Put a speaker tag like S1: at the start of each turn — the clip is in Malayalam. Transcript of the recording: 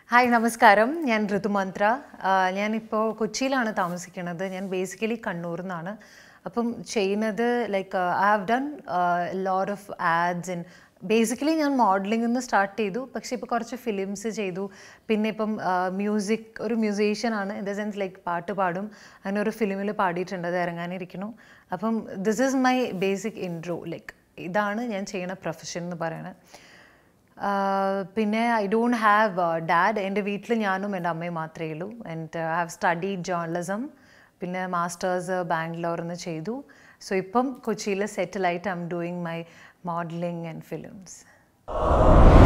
S1: ഹായ് നമസ്കാരം ഞാൻ ഋതുമന്ത്ര ഞാനിപ്പോൾ കൊച്ചിയിലാണ് താമസിക്കുന്നത് ഞാൻ ബേസിക്കലി കണ്ണൂരിൽ നിന്നാണ് അപ്പം ചെയ്യുന്നത് like I have done lot of ads in basically ഞാൻ മോഡലിംഗ് നിന്ന് സ്റ്റാർട്ട് ചെയ്തു പക്ഷേ ഇപ്പോൾ കുറച്ച് ഫിലിംസ് ചെയ്തു പിന്നെ ഇപ്പം മ്യൂസിക് ഒരു മ്യൂസീഷ്യൻ ആണ് ഇൻ ദ സെൻസ് ലൈക്ക് പാട്ട് പാടും അങ്ങനെ ഒരു ഫിലിമിൽ പാടിയിട്ടുണ്ട് അത് ഇറങ്ങാനിരിക്കുന്നു അപ്പം this is my basic intro like ഇതാണ് ഞാൻ ചെയ്യുന്ന പ്രൊഫഷൻ എന്ന് പറയുന്നത് ആഹ് പിന്നെ ഐ ഡോണ്ട് ഹാവ് ഡാഡ് എൻ്റെ വീട്ടിൽ ഞാനും എൻ്റെ അമ്മയും മാത്രമേ ഉള്ളൂ and I have study journalism പിന്നെ മാസ്റ്റേഴ്സ് ബാംഗ്ലൂരിൽ നിന്ന് ചെയ്തു സോ ഇപ്പം കൊച്ചിയിൽ സെറ്റിലായിട്ട് I'm doing my modeling and films